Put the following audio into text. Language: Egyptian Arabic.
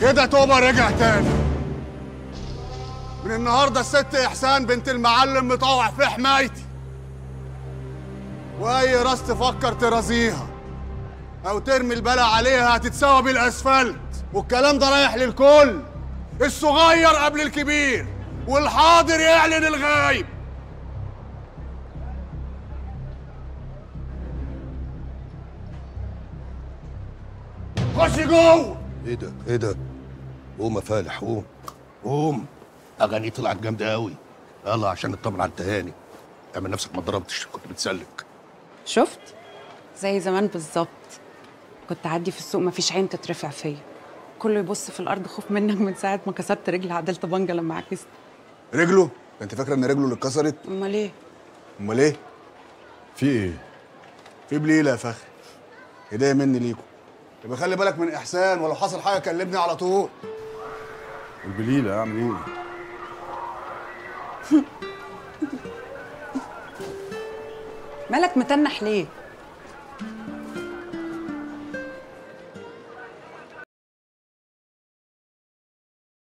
كده توبة رجع تاني من النهارده الست احسان بنت المعلم مطوع في حمايتي واي راس تفكر ترازيها او ترمي البلا عليها هتتساوى بالاسفلت والكلام ده رايح للكل الصغير قبل الكبير والحاضر يعلن الغايب خش جوه ايه ده ايه ده قوم يا فالح قوم قوم اغاني طلعت جامده قوي يلا عشان نطمن على التهاني اعمل نفسك ما ضربتش كنت بتسلك شفت زي زمان بالظبط كنت اعدي في السوق مفيش عين تترفع فيا كله يبص في الارض خوف منك من ساعه ما كسرت رجلي عدلت بنجه لما عكست رجله انت فاكره ان رجله اللي اتكسرت امال ايه امال ايه في ايه؟ في بليله يا فخري هديه مني ليكم يبقى خلي بالك من احسان ولو حصل حاجه كلمني على طول البليله اعمل ايه؟ مالك متنح ليه